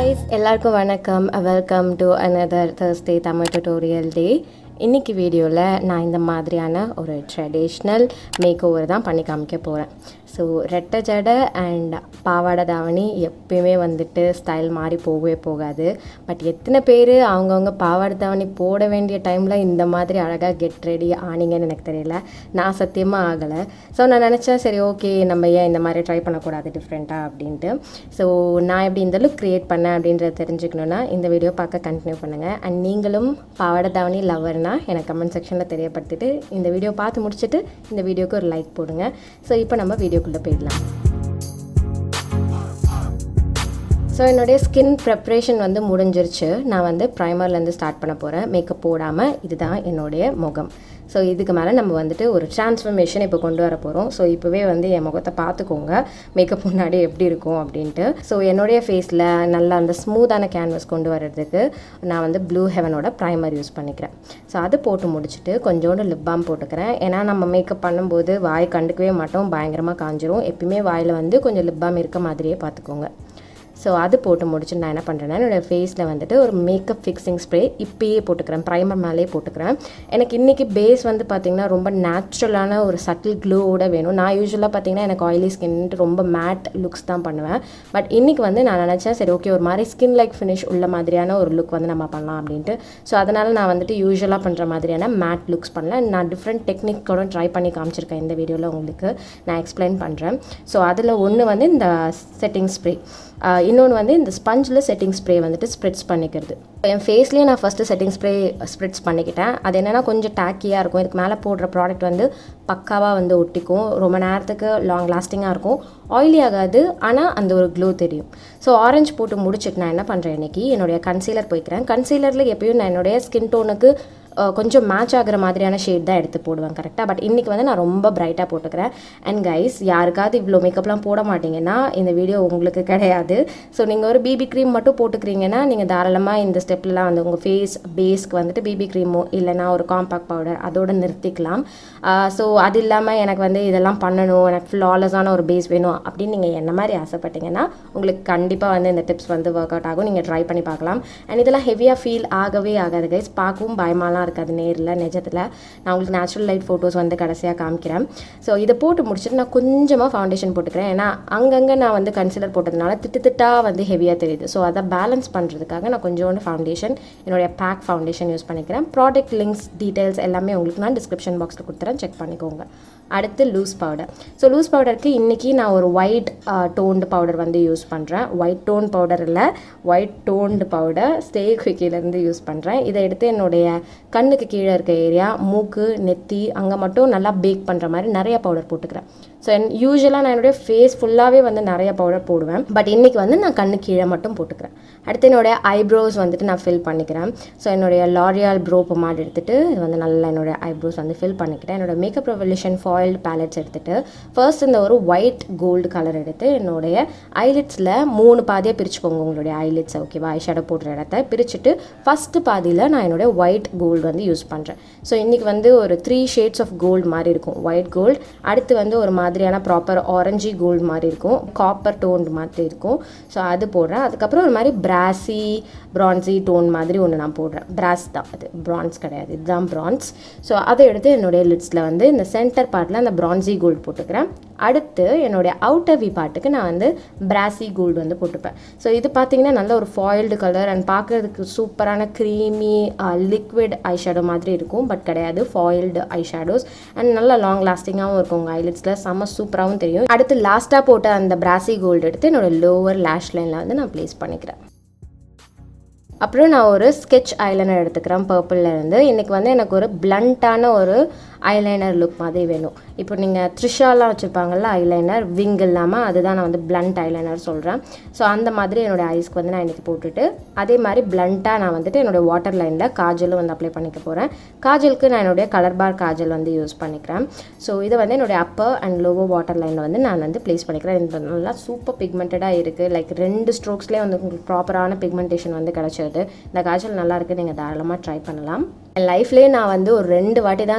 guys எல்லாருக்கும் வணக்கம் welcome to another Thursday Tamil tutorial day இன்னைக்கு வீடியோவில் நான் இந்த மாதிரியான ஒரு ட்ரெடிஷ்னல் மேக் ஓவர் தான் பண்ணி காமிக்க போகிறேன் ஸோ ரெட்டை ஜடை அண்ட் பாவாடை தாவணி எப்பயுமே வந்துட்டு ஸ்டைல் மாறி போகவே போகாது பட் எத்தனை பேர் அவங்கவுங்க பாவாடை தாவணி போட வேண்டிய டைமில் இந்த மாதிரி அழகாக கெட் ரெடி ஆனீங்கன்னு எனக்கு தெரியல நான் சத்தியமாக ஆகலை ஸோ நான் நினச்சேன் சரி ஓகே நம்ம ஏன் இந்த மாதிரி ட்ரை பண்ணக்கூடாது டிஃப்ரெண்ட்டாக அப்படின்ட்டு ஸோ நான் எப்படி இந்த லுக் க்ரியேட் பண்ணேன் அப்படின்றத தெரிஞ்சுக்கணுன்னா இந்த வீடியோ பார்க்க கண்டினியூ பண்ணுங்கள் அண்ட் நீங்களும் பாவாடை தாவணி லவர்னா எனக்கு கமெண்ட் செக்ஷனில் தெரியப்படுத்திட்டு இந்த வீடியோ பார்த்து முடிச்சுட்டு இந்த வீடியோக்கு ஒரு லைக் போடுங்க ஸோ இப்போ நம்ம வீடியோக்குள்ளே போயிடலாம் ஸோ என்னுடைய ஸ்கின் ப்ரெப்ரேஷன் வந்து முடிஞ்சிருச்சு நான் வந்து ப்ரைமர்லேருந்து ஸ்டார்ட் பண்ண போகிறேன் மேக்கப் போடாமல் இதுதான் என்னுடைய முகம் ஸோ இதுக்கு மேலே நம்ம வந்துட்டு ஒரு டிரான்ஸ்ஃபர்மேஷன் இப்போ கொண்டு வர போகிறோம் ஸோ இப்போவே வந்து என் முகத்தை பார்த்துக்கோங்க மேக்கப் முன்னாடி எப்படி இருக்கும் அப்படின்ட்டு ஸோ என்னுடைய ஃபேஸில் நல்லா அந்த ஸ்மூத்தான கேன்வஸ் கொண்டு வர்றதுக்கு நான் வந்து ப்ளூ ஹெவனோட ப்ரைமர் யூஸ் பண்ணிக்கிறேன் ஸோ அது போட்டு முடிச்சுட்டு கொஞ்சோண்டு லிப் பாம் போட்டுக்கிறேன் ஏன்னா நம்ம மேக்கப் பண்ணும்போது வாய் கண்டுக்கவே மாட்டோம் பயங்கரமாக காஞ்சிரும் எப்பயுமே வாயில் வந்து கொஞ்சம் லிப் பாம் இருக்க மாதிரியே பார்த்துக்கோங்க ஸோ அது போட்டு முடிச்சு நான் என்ன பண்ணுறேன்னா என்னோடய ஃபேஸில் வந்துட்டு ஒரு மேக்கப் ஃபிக்ஸிங் ஸ்ப்ரே இப்பயே போட்டுக்கிறேன் ப்ரைமர் மேலே போட்டுக்கிறேன் எனக்கு இன்றைக்கி பேஸ் வந்து பார்த்திங்கன்னா ரொம்ப நேச்சுரலான ஒரு சட்டில் க்ளோவோட வேணும் நான் யூஸ்வலாக பார்த்திங்கன்னா எனக்கு ஆயிலி ஸ்கின்ட்டு ரொம்ப மேட் லுக்ஸ் தான் பண்ணுவேன் பட் இன்றைக்கி வந்து நான் நினச்சேன் சரி ஓகே ஒரு மாதிரி ஸ்கின் லைக் ஃபினிஷ் உள்ள மாதிரியான ஒரு லுக் வந்து நம்ம பண்ணலாம் அப்படின்ட்டு ஸோ அதனால் நான் வந்துட்டு யூஸ்வலாக பண்ணுற மாதிரியான மேட் லுக்ஸ் பண்ணல நான் டிஃப்ரெண்ட் டெக்னிக் கூட ட்ரை பண்ணி காமிச்சிருக்கேன் இந்த வீடியோவில் உங்களுக்கு நான் எக்ஸ்பிளைன் பண்ணுறேன் ஸோ அதில் ஒன்று வந்து இந்த செட்டிங் ஸ்ப்ரே இன்னொன்று வந்து இந்த ஸ்பஞ்சில் செட்டிங் ஸ்ப்ரே வந்துட்டு ஸ்ப்ரெட்ஸ் பண்ணிக்கிறது என் ஃபேஸ்லேயே நான் ஃபஸ்ட்டு செட்டிங் ஸ்ப்ரே ஸ்ப்ரெட்ஸ் பண்ணிக்கிட்டேன் அது என்னென்னா கொஞ்சம் டேக்கியாக இருக்கும் இதுக்கு மேலே போடுற ப்ராடக்ட் வந்து பக்காவாக வந்து ஒட்டிக்கும் ரொம்ப நேரத்துக்கு லாங் லாஸ்டிங்காக இருக்கும் ஆயிலி ஆகாது ஆனால் அந்த ஒரு க்ளோ தெரியும் ஸோ ஆரஞ்சு போட்டு முடிச்சுட்டு நான் என்ன பண்ணுறேன் இன்றைக்கி என்னுடைய கன்சீலர் போய்க்கிறேன் கன்சீலரில் எப்பயும் நான் என்னுடைய ஸ்கின் டோனுக்கு கொஞ்சம் மேட்ச் ஆகிற மாதிரியான ஷேட் தான் எடுத்து போடுவேன் கரெக்டாக பட் இன்றைக்கி வந்து நான் ரொம்ப பிரைட்டாக போட்டுக்கிறேன் அண்ட் கைஸ் யாருக்காவது இவ்வளோ மேக்கப்லாம் போட மாட்டீங்கன்னா இந்த வீடியோ உங்களுக்கு கிடையாது ஸோ நீங்கள் ஒரு பிபி க்ரீம் மட்டும் போட்டுக்கிறீங்கன்னா நீங்கள் தாராளமாக இந்த ஸ்டெப்லலாம் வந்து உங்கள் ஃபேஸ் பேஸ்க்கு வந்துட்டு பிபி க்ரீமோ இல்லைனா ஒரு காம்பாக்ட் பவுடர் அதோடு நிறுத்திக்கலாம் ஸோ அது இல்லாமல் எனக்கு வந்து இதெல்லாம் பண்ணணும் எனக்கு ஃப்ளாலஸான ஒரு பேஸ் வேணும் அப்படின்னு நீங்கள் என்ன மாதிரி ஆசைப்பட்டீங்கன்னா உங்களுக்கு கண்டிப்பாக வந்து இந்த டிப்ஸ் வந்து ஒர்க் அவுட் ஆகும் நீங்கள் ட்ரை பண்ணி பார்க்கலாம் அண்ட் இதெல்லாம் ஹெவியாக ஃபீல் ஆகவே ஆகாது கைஸ் பார்க்கவும் பயமாலாம் இருக்காது நேரில் நிஜத்தில் நான் உங்களுக்கு நேச்சுரல் லைட் ஃபோட்டோஸ் வந்து கடைசியாக காமிக்கிறேன் ஸோ இதை போட்டு முடிச்சுட்டு நான் கொஞ்சமாக ஃபவுண்டேஷன் போட்டுக்கிறேன் ஏன்னா அங்கங்கே நான் வந்து கன்சிலர் போட்டதுனால திட்டு திட்டாக வந்து ஹெவியாக தெரியுது ஸோ அதை பேலன்ஸ் பண்ணுறதுக்காக நான் கொஞ்சோண்டு ஃபவுண்டேஷன் என்னுடைய பேக் ஃபவுண்டேஷன் யூஸ் பண்ணிக்கிறேன் ப்ராடக்ட் லிங்க்ஸ் டீட்டெயில்ஸ் எல்லாமே உங்களுக்கு நான் டிஸ்கிரிப்ஷன் பாக்ஸில் கொடுத்துறேன் செக் பண்ணிக்கோங்க அடுத்து லூஸ் பவுடர் ஸோ லூஸ் பவுடருக்கு இன்றைக்கி நான் ஒரு ஒயிட் டோன்டு பவுடர் வந்து யூஸ் பண்ணுறேன் ஒயிட் டோன் பவுடர் இல்லை ஒயிட் டோன்டு பவுடர் ஸ்டே குவிக்கிலேருந்து யூஸ் பண்ணுறேன் இதை எடுத்து என்னுடைய கண்ணுக்கு கீழே இருக்க ஏரியா மூக்கு நெத்தி அங்கே மட்டும் நல்லா பேக் பண்ணுற மாதிரி நிறைய பவுடர் போட்டுக்கிறேன் ஸோ என் யூஸ்வலாக நான் என்னுடைய ஃபேஸ் ஃபுல்லாகவே வந்து நிறைய பவுடர் போடுவேன் பட் இன்றைக்கி வந்து நான் கண்ணு கீழே மட்டும் போட்டுக்கிறேன் அடுத்து என்னுடைய ஐப்ரோஸ் வந்துட்டு நான் ஃபில் பண்ணிக்கிறேன் ஸோ என்னுடைய லாரியால் ப்ரோ பொமாட் எடுத்துகிட்டு இது வந்து நல்லா என்னுடைய ஐப்ரோஸ் வந்து ஃபில் பண்ணிக்கிட்டேன் என்னோட மேக்கப் ரெவல்யூஷன் ஃபாயில்டு பேலட்ஸ் எடுத்துகிட்டு ஃபர்ஸ்ட் இந்த ஒரு ஒயிட் கோல்டு கலர் எடுத்து என்னுடைய ஐலிட்ஸில் மூணு பாதியாக பிரிச்சுக்கோங்க உங்களுடைய ஐலிட்ஸ் ஓகேவா ஐ ஷேடோ போடுற இடத்த பிரிச்சுட்டு ஃபஸ்ட்டு பாதியில் நான் என்னுடைய ஒயிட் கோல்டு வந்து யூஸ் பண்ணுறேன் ஸோ இன்றைக்கி வந்து ஒரு த்ரீ ஷேட்ஸ் ஆஃப் கோல்டு மாதிரி இருக்கும் ஒயிட் கோல்டு அடுத்து வந்து ஒரு மாதிரியான ப்ராப்பர் ஆரஞ்சி கோல்டு மாதிரி இருக்கும் காப்பர் டோன் மாதிரி இருக்கும் ஸோ அது போடுறேன் அதுக்கப்புறம் ஒரு மாதிரி பிராசி ப்ரான்ஸி டோன் மாதிரி ஒன்று நான் போடுறேன் பிராஸ் தான் அது ப்ரான்ஸ் கிடையாது இதுதான் ப்ரான்ஸ் ஸோ அதை எடுத்து என்னுடைய லிட்ஸில் வந்து இந்த சென்டர் பார்ட்டில் அந்த ப்ரான்ஸி கோல்டு போட்டுக்கிறேன் அடுத்து என்னுடைய அவுட்டர் வி பார்ட்டுக்கு நான் வந்து பிராசி கோல்டு வந்து போட்டுப்பேன் ஸோ இது பார்த்தீங்கன்னா நல்ல ஒரு ஃபாயில்டு கலர் அண்ட் பார்க்குறதுக்கு சூப்பரான க்ரீமி லிக்விட் ஐ ஷேடோ மாதிரி இருக்கும் பட் கிடையாது ஃபாயில்டு ஐ ஷேடோஸ் அண்ட் நல்லா லாங் லாஸ்டிங்காகவும் இருக்கும் உங்கள் ஐலிட்ஸில் செம்ம சூப்பராகவும் தெரியும் அடுத்து லாஸ்ட்டாக போட்ட அந்த பிராசி கோல்டு எடுத்து என்னோட லோவர் லேஷ் லைனில் வந்து நான் ப்ளேஸ் பண்ணிக்கிறேன் அப்புறம் நான் ஒரு ஸ்கெட்ச் ஐலைனர் எடுத்துக்கிறேன் பர்பிளில் இருந்து இன்றைக்கி வந்து எனக்கு ஒரு பிளண்ட்டான ஒரு ஐலைனர் லுக் மாதிரி வேணும் இப்போ நீங்கள் த்ரிஷாலாம் வச்சுருப்பாங்கல்ல ஐலைனர் விங் இல்லாமல் அதுதான் நான் வந்து பிளண்ட் ஐலைனர் சொல்கிறேன் ஸோ அந்த மாதிரி என்னோடய ஐஸ்க்கு வந்து நான் இன்றைக்கி போட்டுட்டு அதே மாதிரி பிளண்ட்டாக நான் வந்துட்டு என்னோடய வாட்டர் லைனில் காஜலும் வந்து அப்ளை பண்ணிக்க போகிறேன் காஜலுக்கு நான் என்னுடைய கலர் பார் காஜல் வந்து யூஸ் பண்ணிக்கிறேன் ஸோ இதை வந்து என்னுடைய அப்பர் அண்ட் லோவோ வாட்டர் லைனில் வந்து நான் வந்து ப்ளேஸ் பண்ணிக்கிறேன் இது நல்லா சூப்பர் பிக்மெண்டடாக இருக்குது லைக் ரெண்டு ஸ்ட்ரோக்ஸ்லேயே வந்து உங்களுக்கு ப்ராப்பரான பிக்மெண்டேஷன் வந்து கிடச்சிருது இந்த காஜல் நல்லா இருக்குது நீங்கள் தாராளமாக ட்ரை பண்ணலாம் என் லைஃப்லேயே நான் வந்து ஒரு ரெண்டு வாட்டி தான் கைஸ்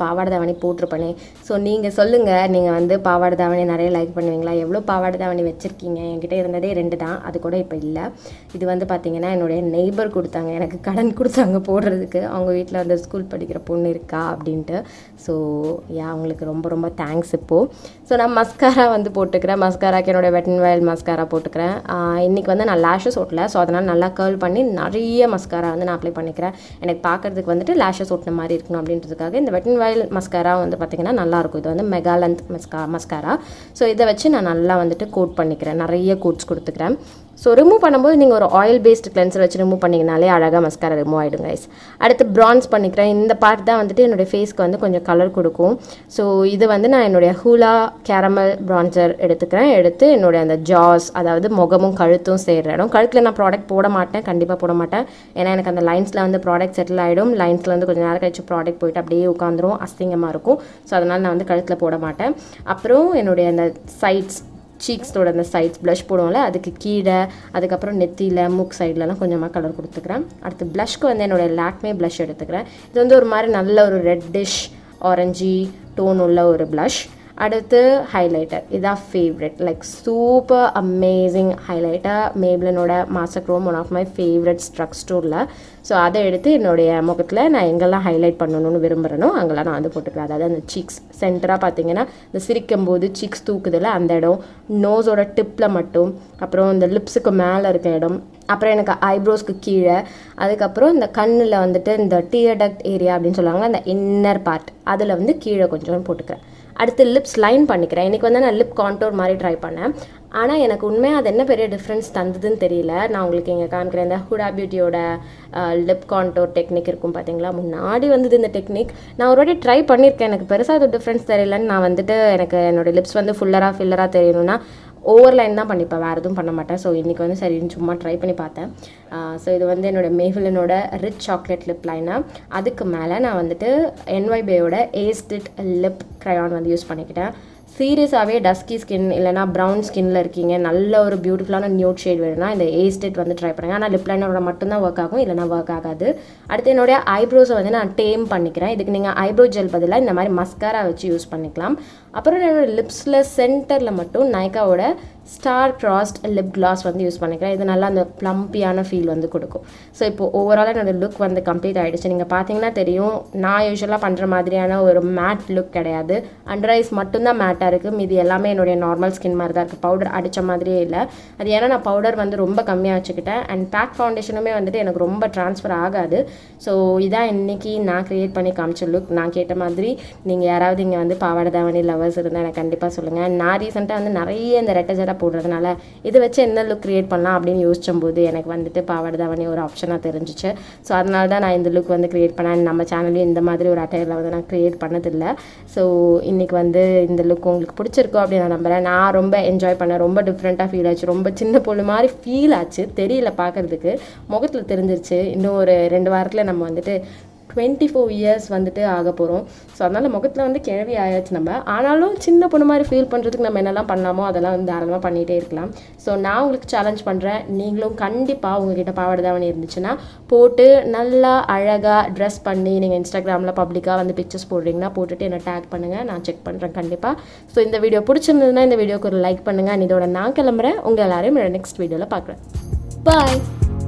பாவாடை தாவணி போட்டிருப்பேனே ஸோ நீங்கள் சொல்லுங்கள் நீங்கள் வந்து பாவாடை தாவணி நிறைய லைக் பண்ணுவீங்களா எவ்வளோ பாவாடை தாவணி வச்சுருக்கீங்க என்கிட்ட இருந்ததே ரெண்டு தான் அது கூட இப்போ இல்லை இது வந்து பார்த்தீங்கன்னா என்னுடைய நெய்பர் கொடுத்தாங்க எனக்கு கடன் கொடுத்தாங்க போடுறதுக்கு அவங்க வீட்டில் வந்து ஸ்கூல் படிக்கிற பொண்ணு இருக்கா அப்படின்ட்டு ஸோ யா அவங்களுக்கு ரொம்ப ரொம்ப தேங்க்ஸ் இப்போது ஸோ நான் மஸ்காரா வந்து போட்டுக்கிறேன் மஸ்காராக்கு என்னோட வெட்டன் வயல் மஸ்காரா போட்டுக்கிறேன் ஆஹ் இன்னைக்கு வந்து நான் லேஷஸ் ஓட்டல ஸோ அதனால் நல்லா கேர்ள் பண்ணி நிறைய மஸ்காரா வந்து நான் அப்ளை பண்ணிக்கிறேன் எனக்கு பார்க்கறதுக்கு வந்துட்டு லேஷஸ் ஓட்டின மாதிரி இருக்கணும் அப்படின்றதுக்காக இந்த வெட்டன் வயல் மஸ்காரா வந்து பார்த்திங்கன்னா நல்லாயிருக்கும் இது வந்து மெகாலந்த் மஸ்கா மஸ்காரா ஸோ இதை வச்சு நான் நல்லா வந்துட்டு கோட் பண்ணிக்கிறேன் நிறைய கோட்ஸ் கொடுத்துக்கிறேன் ஸோ ரிமூவ் பண்ணும்போது நீங்கள் ஒரு ஆயில் பேஸ்டு கிளென்சர் வச்சு ரிமூவ் பண்ணிங்கனாலே அழகாக மஸ்காரா ரிமூவ் ஆகிடும் கைஸ் அடுத்து ப்ரான்ஸ் பண்ணிக்கிறேன் இந்த பார்ட் தான் வந்துட்டு என்னுடைய ஃபேஸ்க்கு வந்து கொஞ்சம் கலர் கொடுக்கும் ஸோ இது வந்து நான் என்னுடைய ஹூலா கேரமல் ப்ரான்சர் எடுத்துக்கிறேன் எடுத்து என்னுடைய அந்த ஜாஸ் அதாவது முகமும் கழுத்தும் சேர்ற இடம் கழுத்தில் நான் ப்ராடக்ட் போட மாட்டேன் கண்டிப்பாக போட மாட்டேன் ஏன்னா எனக்கு அந்த லைன்ஸில் வந்து ப்ராடக்ட் செட்டில் ஆகிடும் லைன்ஸில் வந்து கொஞ்சம் நேரம் கழிச்சு ப்ராடக்ட் போயிட்டு அப்படியே உட்காந்துரும் அசிங்கமாக இருக்கும் ஸோ அதனால் நான் வந்து கழுத்தில் போட மாட்டேன் அப்புறம் என்னுடைய அந்த சைட்ஸ் சீக்ஸோட அந்த சைட்ஸ் ப்ளஷ் போடுவோம்ல அதுக்கு கீழே அதுக்கப்புறம் நெத்தியில் மூக் சைட்லலாம் கொஞ்சமாக கலர் கொடுத்துக்கிறேன் அடுத்து ப்ளஷ்க்கு வந்து என்னோடய லாக்மே ப்ளஷ் எடுத்துக்கிறேன் இது வந்து ஒரு மாதிரி நல்ல ஒரு ரெட்டிஷ் ஆரஞ்சி டோன் உள்ள ஒரு ப்ளஷ் அடுத்து ஹைலைட்டர் இதான் favourite like super amazing highlighter மேப்லனோட மாசக்ரோம் ஒன் ஆஃப் மை ஃபேவரட் ஸ்ட்ரக் ஸ்டோரில் ஸோ அதை எடுத்து என்னுடைய முகத்தில் நான் எங்கெல்லாம் ஹைலைட் பண்ணணும்னு விரும்புகிறேனோ அங்கெல்லாம் நான் வந்து போட்டுக்கிறேன் அதாவது அந்த சீக்ஸ் சென்டராக பார்த்தீங்கன்னா இந்த சிரிக்கும் போது சீக்ஸ் தூக்குதில்ல அந்த இடம் நோஸோட டிப்பில் மட்டும் அப்புறம் இந்த லிப்ஸுக்கு மேலே இருக்க இடம் அப்புறம் எனக்கு ஐப்ரோஸ்க்கு கீழே அதுக்கப்புறம் இந்த கண்ணில் வந்துட்டு இந்த டியடக்ட் ஏரியா அப்படின்னு சொல்லுவாங்க அந்த இன்னர் பார்ட் அதில் வந்து கீழே கொஞ்சம் போட்டுக்கிறேன் அடுத்து லிப்ஸ் லைன் பண்ணிக்கிறேன் இன்றைக்கி வந்து நான் லிப் கான்டோர் மாதிரி ட்ரை பண்ணேன் ஆனால் எனக்கு உண்மையாக அது என்ன பெரிய டிஃப்ரென்ஸ் தந்ததுன்னு தெரியல நான் உங்களுக்கு இங்கே காமிக்கிறேன் இந்த ஹுடா பியூட்டியோட லிப் கான்டோர் டெக்னிக் இருக்கும் பார்த்தீங்களா முன்னாடி வந்தது இந்த டெக்னிக் நான் ஒரு வாட்டி ட்ரை பண்ணியிருக்கேன் எனக்கு பெருசாக அது டிஃப்ரென்ஸ் தெரியலன்னு நான் வந்துட்டு எனக்கு என்னோட லிப்ஸ் வந்து ஃபுல்லராக ஃபில்லராக தெரியணும்னா ஓவர் லைன் தான் பண்ணிப்பேன் வேறு எதுவும் பண்ண மாட்டேன் ஸோ இன்றைக்கி வந்து சரின்னு சும்மா ட்ரை பண்ணி பார்த்தேன் ஸோ இது வந்து என்னோட மேஃபிலனோட ரிச் சாக்லேட் லிப் லைனாக அதுக்கு மேலே நான் வந்துட்டு என்வைபேயோட ஏஸ்டிட் லிப் க்ரையான் வந்து யூஸ் பண்ணிக்கிட்டேன் சீரியஸாகவே டஸ்கி ஸ்கின் இல்லைனா ப்ரௌன் ஸ்கின்ல இருக்கீங்க நல்ல ஒரு பியூட்டிஃபுல்லான நியூட் ஷேட் வேணும்னா இந்த ஏஸ்டேட் வந்து ட்ரை பண்ணுங்க ஆனால் லிப் லைனரோட மட்டும்தான் ஒர்க் ஆகும் இல்லைனா ஒர்க் ஆகாது அடுத்து என்னுடைய ஐப்ரோஸை வந்து நான் டேம் பண்ணிக்கிறேன் இதுக்கு நீங்கள் ஐப்ரோ ஜெல் பதிலாக இந்த மாதிரி மஸ்காரா வச்சு யூஸ் பண்ணிக்கலாம் அப்புறம் என்னோட லிப்ஸில் சென்டரில் மட்டும் நைக்காவோட ஸ்டார் கிராஸ்ட் லிப் கிளாஸ் வந்து யூஸ் பண்ணிக்கிறேன் இது நல்லா அந்த ப்ளம்பியான ஃபீல் வந்து கொடுக்கும் ஸோ இப்போ ஓவராலாக என்னோட லுக் வந்து கம்ப்ளீட் ஆகிடுச்சு நீங்கள் பார்த்தீங்கன்னா தெரியும் நான் யூஸ்வலாக பண்ணுற மாதிரியான ஒரு மேட் லுக் கிடையாது அண்டர் ஐஸ் மட்டும்தான் மேட்டாக இருக்குது மீதி எல்லாமே என்னுடைய நார்மல் ஸ்கின் மாதிரி தான் இருக்குது பவுடர் அடித்த மாதிரியே இல்லை அது ஏன்னா நான் பவுடர் வந்து ரொம்ப கம்மியாக வச்சுக்கிட்டேன் அண்ட் பேக் ஃபவுண்டேஷனுமே வந்துட்டு எனக்கு ரொம்ப ட்ரான்ஸ்ஃபர் ஆகாது ஸோ இதான் இன்றைக்கி நான் க்ரியேட் பண்ணி காமிச்ச லுக் நான் கேட்ட மாதிரி நீங்கள் யாராவது இங்கே வந்து பாவாடை தாவணி லவர்ஸ் இருந்தால் எனக்கு கண்டிப்பாக சொல்லுங்கள் நான் ரீசெண்டாக வந்து நிறைய இந்த ரெட்டை ஜடை போடுறதுனால இதை வச்சு என்ன லுக் க்ரியேட் பண்ணலாம் அப்படின்னு யோசிச்சும்போது எனக்கு வந்துட்டு பாவாடை தாவணி ஒரு ஆப்ஷனாக தெரிஞ்சிச்சு ஸோ அதனால தான் நான் இந்த லுக் வந்து க்ரியேட் பண்ணேன் நம்ம சேனல்லையும் இந்த மாதிரி ஒரு அட்டையில் வந்து நான் க்ரியேட் பண்ணதில்லை ஸோ இன்றைக்கி வந்து இந்த லுக் உங்களுக்கு பிடிச்சிருக்கோ அப்படின்னு நான் நம்புகிறேன் நான் ரொம்ப என்ஜாய் பண்ணேன் ரொம்ப டிஃப்ரெண்ட்டாக ஃபீல் ஆச்சு ரொம்ப சின்ன பொண்ணு மாதிரி ஃபீல் ஆச்சு தெரியல பார்க்குறதுக்கு முகத்தில் தெரிஞ்சிருச்சு இன்னும் ஒரு ரெண்டு வாரத்தில் நம்ம வந்துட்டு டுவெண்ட்டி ஃபோர் இயர்ஸ் வந்துட்டு ஆக போகிறோம் ஸோ அதனால் முகத்தில் வந்து கிழவி ஆயாச்சு நம்ம ஆனாலும் சின்ன பொண்ணு மாதிரி ஃபீல் பண்ணுறதுக்கு நம்ம என்னெல்லாம் பண்ணலாமோ அதெல்லாம் வந்து தாராளமாக பண்ணிகிட்டே இருக்கலாம் ஸோ நான் உங்களுக்கு சேலஞ்ச் பண்ணுறேன் நீங்களும் கண்டிப்பாக உங்ககிட்ட பாவாடை தாவணி இருந்துச்சுன்னா போட்டு நல்லா அழகாக ட்ரெஸ் பண்ணி நீங்கள் இன்ஸ்டாகிராமில் பப்ளிக்காக வந்து பிக்சர்ஸ் போடுறீங்கன்னா போட்டுட்டு என்னை டேக் பண்ணுங்கள் நான் செக் பண்ணுறேன் கண்டிப்பாக ஸோ இந்த வீடியோ பிடிச்சிருந்ததுன்னா இந்த வீடியோக்கு ஒரு லைக் பண்ணுங்கள் இதோட நான் கிளம்புறேன் உங்கள் எல்லாரையும் நெக்ஸ்ட் வீடியோவில் பார்க்குறேன் பாய்